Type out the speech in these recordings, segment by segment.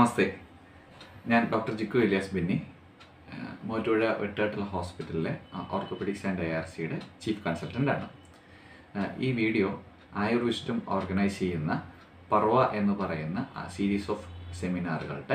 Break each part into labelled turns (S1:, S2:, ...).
S1: നമസ്തേ ഞാൻ ഡോക്ടർ ജിക്കു ഇലിയാസ് ബെന്നി ആ, മൂവാറ്റുപുഴ വെട്ടേട്ടുള്ള ഹോസ്പിറ്റലിലെ ഓർത്തോപെഡിക്സ് ആൻഡ് ഐ ആർ സിയുടെ ചീഫ് കൺസൾട്ടൻ്റ് ആണ് ആ, ഈ വീഡിയോ ആയുർവിസ്ഡം ഓർഗനൈസ് ചെയ്യുന്ന പർവ എന്ന് പറയുന്ന സീരീസ് ഓഫ് സെമിനാറുകളുടെ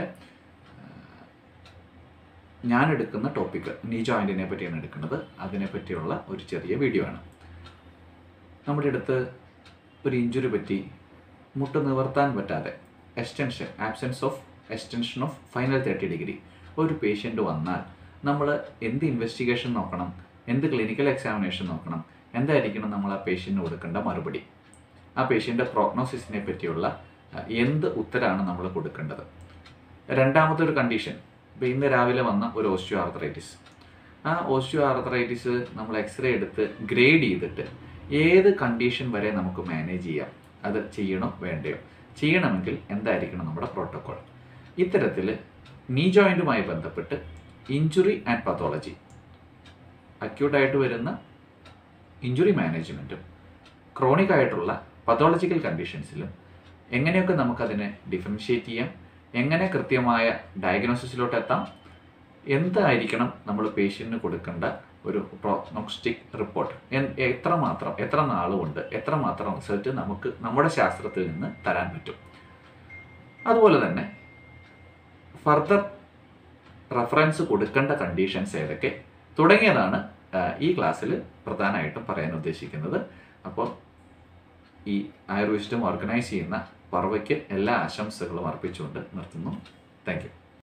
S1: ഞാൻ എടുക്കുന്ന ടോപ്പിക്ക് നീ ജോയിൻറ്റിനെ പറ്റിയാണ് എടുക്കുന്നത് അതിനെപ്പറ്റിയുള്ള ഒരു ചെറിയ വീഡിയോ ആണ് നമ്മുടെ അടുത്ത് ഒരു ഇഞ്ചുറി പറ്റി മുട്ട് നിവർത്താൻ പറ്റാതെ extension absence of extension of final thirty degree ഒരു പേഷ്യൻ്റ് വന്നാൽ നമ്മൾ എന്ത് ഇൻവെസ്റ്റിഗേഷൻ നോക്കണം എന്ത് ക്ലിനിക്കൽ എക്സാമിനേഷൻ നോക്കണം എന്തായിരിക്കണം നമ്മൾ ആ പേഷ്യൻറ്റിന് കൊടുക്കേണ്ട മറുപടി ആ പേഷ്യൻ്റെ പ്രോഗ്നോസിസിനെ പറ്റിയുള്ള അഹ്, എന്ത് ഉത്തരമാണ് നമ്മൾ കൊടുക്കേണ്ടത് രണ്ടാമത്തെ ഒരു കണ്ടീഷൻ ഇപ്പോൾ ഇന്ന് രാവിലെ വന്ന ഒരു ഓസ്റ്റിയോ ആർത്രൈറ്റിസ് ആ ഓസ്റ്റിയോ ആർത്രൈറ്റിസ് നമ്മൾ എക്സ്റേ എടുത്ത് ഗ്രേഡ് ചെയ്തിട്ട് ഏത് കണ്ടീഷൻ വരെ നമുക്ക് മാനേജ് ചെയ്യാം അത് ചെയ്യണോ വേണ്ടയോ ചെയ്യണമെങ്കിൽ എന്തായിരിക്കണം നമ്മുടെ പ്രോട്ടോകോൾ ഇത്തരത്തിൽ നീ ജോയിൻറ്റുമായി ബന്ധപ്പെട്ട് ഇഞ്ചുറി ആൻഡ് പത്തോളജി അക്യൂട്ടായിട്ട് വരുന്ന ഇഞ്ചുറി മാനേജ്മെൻറ്റും ക്രോണിക് ആയിട്ടുള്ള പത്തോളജിക്കൽ കണ്ടീഷൻസിലും എങ്ങനെയൊക്കെ നമുക്കതിനെ ഡിഫറൻഷിയേറ്റ് ചെയ്യാം എങ്ങനെ കൃത്യമായ ഡയഗ്നോസിസിലോട്ട് എത്താം എന്തായിരിക്കണം നമ്മൾ പേഷ്യൻറ്റിന് കൊടുക്കേണ്ട ഒരു പ്രോഗ്നോസ്റ്റിക് റിപ്പോർട്ട് എത്രമാത്രം എത്ര നാളുകൊണ്ട് എത്രമാത്രം റിസൾട്ട് നമുക്ക് നമ്മുടെ ശാസ്ത്രത്തിൽ നിന്ന് തരാൻ പറ്റും അതുപോലെ തന്നെ ഫർദർ റെഫറൻസ് കൊടുക്കേണ്ട കണ്ടീഷൻസ് ഏതൊക്കെ തുടങ്ങിയതാണ് ആ, ഈ ക്ലാസ്സിൽ പ്രധാനമായിട്ടും പറയാൻ ഉദ്ദേശിക്കുന്നത് അപ്പോൾ ഈ ആയുർവിസ്ഡം ഓർഗനൈസ് ചെയ്യുന്ന പർവയ്ക്ക് എല്ലാ ആശംസകളും അർപ്പിച്ചുകൊണ്ട് നിർത്തുന്നു താങ്ക് യു